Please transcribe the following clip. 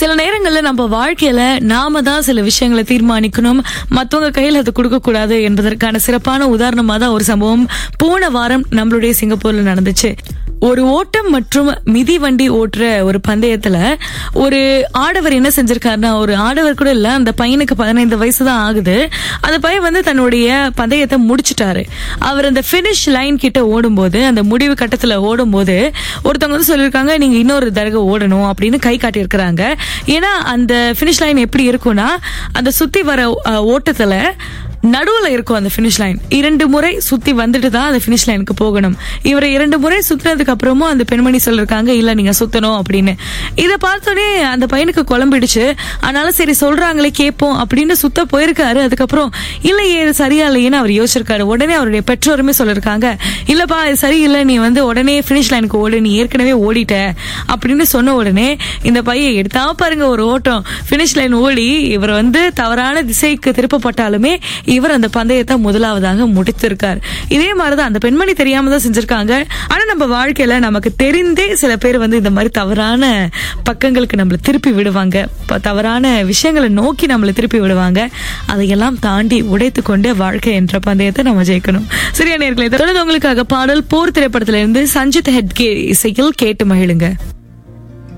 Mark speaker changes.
Speaker 1: சில நேரங்கள்ல நம்ம வாழ்க்கையில நாம தான் சில விஷயங்களை தீர்மானிக்கணும் மத்தவங்க கையில அதை கொடுக்க கூடாது என்பதற்கான சிறப்பான உதாரணமா தான் ஒரு சம்பவம் போன வாரம் நம்மளுடைய சிங்கப்பூர்ல நடந்துச்சு ஒரு ஓட்டம் மற்றும் மிதிவண்டி ஓட்டுற ஒரு பந்தயத்துல ஒரு ஆடவர் என்ன செஞ்சிருக்காருன்னா ஒரு ஆடவர் கூட இல்ல அந்த பையனுக்கு பதினைந்து வயசு தான் ஆகுது அந்த பையன் வந்து தன்னுடைய பந்தயத்தை முடிச்சிட்டாரு அவர் அந்த பினிஷ் லைன் கிட்ட ஓடும்போது அந்த முடிவு கட்டத்துல ஓடும்போது ஒருத்தவங்க வந்து சொல்லியிருக்காங்க நீங்க இன்னொரு தடவை ஓடணும் அப்படின்னு கை காட்டியிருக்கிறாங்க ஏன்னா அந்த பினிஷ் லைன் எப்படி இருக்கும்னா அந்த சுத்தி வர அஹ், ஓட்டத்துல நடுவுல இருக்கும் அந்த ஃபினிஷ் லைன் இரண்டு முறை சுத்தி வந்துட்டு தான் அந்த ஃபினிஷ் லைனுக்கு போகணும் இவரை இரண்டு முறை சுத்தினதுக்கு அப்புறமும் அந்த பெண்மணி சொல்லிருக்காங்க இல்ல நீங்க சுத்தணும் அப்படின்னு இதை பார்த்தோன்னே அந்த பையனுக்கு குழம்பிடுச்சு அதனால சரி சொல்றாங்களே கேட்போம் அப்படின்னு சுத்த போயிருக்காரு அதுக்கப்புறம் இல்லையே இது சரியா இல்லையேன்னு அவர் யோசிச்சிருக்காரு உடனே அவருடைய பெற்றோருமே சொல்லிருக்காங்க இல்லப்பா இது சரியில்லை நீ வந்து உடனே ஃபினிஷ் லைனுக்கு ஓடு நீ ஏற்கனவே ஓடிட்ட அப்படின்னு சொன்ன உடனே இந்த பையன் எடுத்தா பாருங்க ஒரு ஓட்டம் ஃபினிஷ் லைன் ஓடி இவர் வந்து தவறான திசைக்கு திருப்பப்பட்டாலுமே இவர் அந்த பந்தயத்தை முதலாவதாக முடித்திருக்கார் இதே மாதிரிதான் அந்த பெண்மணி தெரியாம தான் செஞ்சிருக்காங்க ஆனா நம்ம வாழ்க்கையில நமக்கு தெரிந்தே சில பேர் வந்து இந்த மாதிரி தவறான பக்கங்களுக்கு நம்மள திருப்பி விடுவாங்க ப- தவறான விஷயங்களை நோக்கி நம்மளை திருப்பி விடுவாங்க அதையெல்லாம் தாண்டி உடைத்து கொண்டு வாழ்க்கை என்ற பந்தயத்தை நம்ம ஜெயிக்கணும் சரியா நேர்களை தொடர்ந்து உங்களுக்காக பாடல் போர் திரைப்படத்துல இருந்து சஞ்சித் ஹெட்கே இசையில் கேட்டு மகிழுங்க